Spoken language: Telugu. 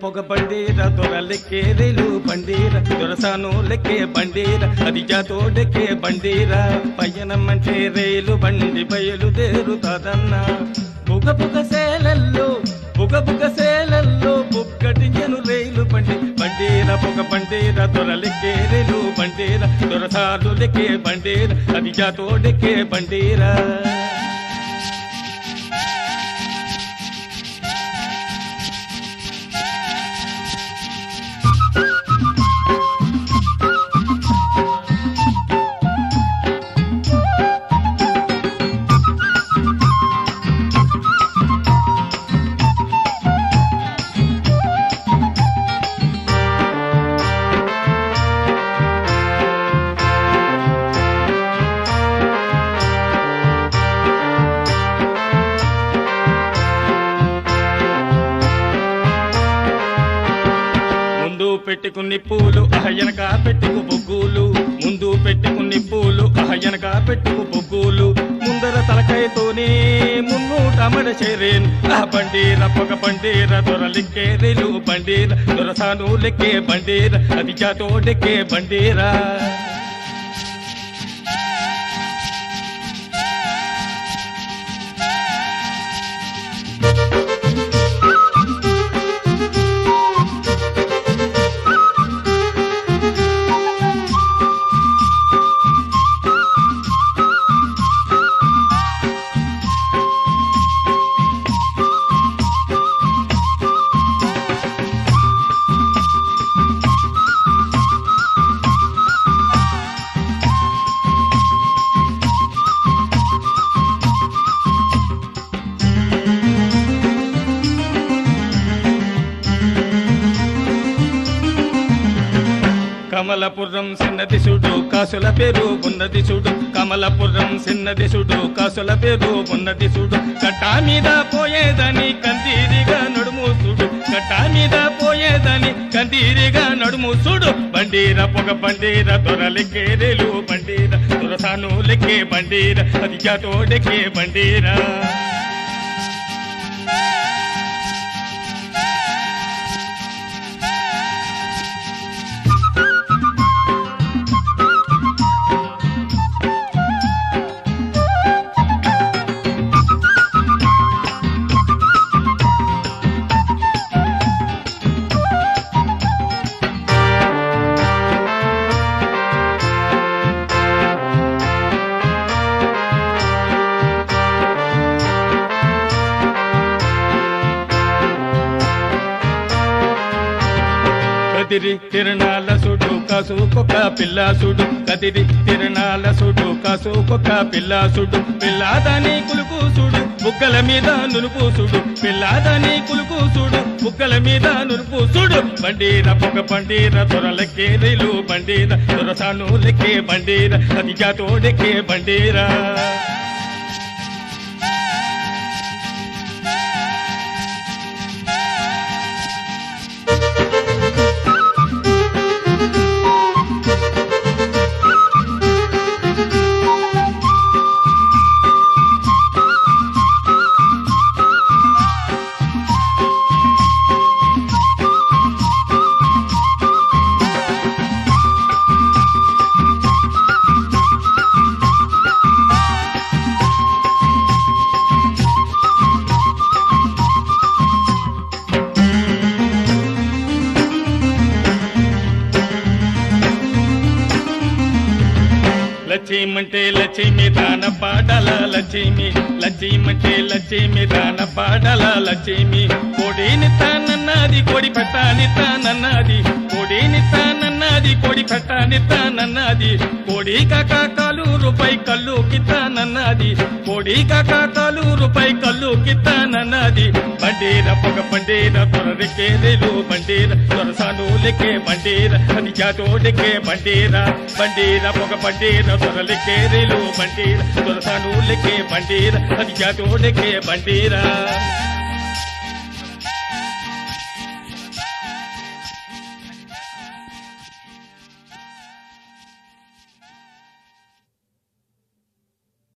పొగ బండీర దొరలెక్కేరేలు బండీర దొరసాను లెక్కే బండీర అది జాతోడెక్కే బండీర పయనమంటే రేలు బండి బయలుదేరుతాదన్నా బుగ బుగ సేలల్లో బుగ బుగ సేలల్లో బుగ్గటించెను రైలు బండి బండీర పొగ బండీర దొరలెక్కేరేలు బండీర దొరసాను లెక్కే బండీర అది జాతోడెక్కే బండీరా ముందు పెట్టుకుని పూలు అహయనక పెట్టుకు బొగ్గులు ముందు పెట్టుకుని పూలు అహయనక పెట్టుకు బొగ్గులు ముందర తలకాయతోనే మున్నూట మడ చేరేన్ ఆ బండీర పొగ బండీర దొరలెక్కే రేలు బండీర దొరసాను లెక్కే బండీర అది జాతోడెక్కే బండీరా కమలపురం చిన్నది చూడు కాసుల పేరు ఉన్నది చూడు కమలపురం చిన్నది చూడు కాసుల పేరు ఉన్నది చూడు కట్టా మీద పోయేదని కందీరిగా నడుము చూడు కట్టా మీద పోయేదని కందీరిగా నడుము చూడు బండీర పొగ బండీర దొరలెక్కే రేలు బండీర దొరసాను లెక్కే బండీర అది జాతోడెక్కే బండీరా కదిరి తిరణాల సుడు కాసుకొక పిల్ల సుడు కదిరి తిరణాల సుడు కాసుకొక పిల్ల సుడు పిల్లాదని కులుకు సుడు బుగ్గల మీద నునుపు సుడు పిల్లాదని కులుకు సుడు బుగ్గల మీద నునుపు సుడు బండీర పొగ బండీర దొరలెక్కే రైలు బండీర దొరసాను లెక్కే బండీర అది జాతోడెక్కే బండీరా లక్ష్యమంటే లక్ష్మి దాన పాడల లక్ష్మి లక్ష్యమంటే లక్ష్మి దాన పాడల లక్ష్మి కోడిని తానన్నది కోడి పెట్టాని తానన్నది కోడిని తానన్నది కోడి పెట్టాని తానన్నది కోడి కాకాకాలు రూపాయి కళ్ళు కితానన్నది కోడి కాకాకాలు రూపాయి కళ్ళు కితానన్నది బండీర పొగ బండీర దొరరికే రేలు బండీర దొరసాను లెక్కే బండీర అది జాతోడెక్కే బండీర బండీర పొగ బండీర దొరలెక్కే రేలు బండీర దొరసాను లెక్కే బండీర అది జాతోడెక్కే బండీరా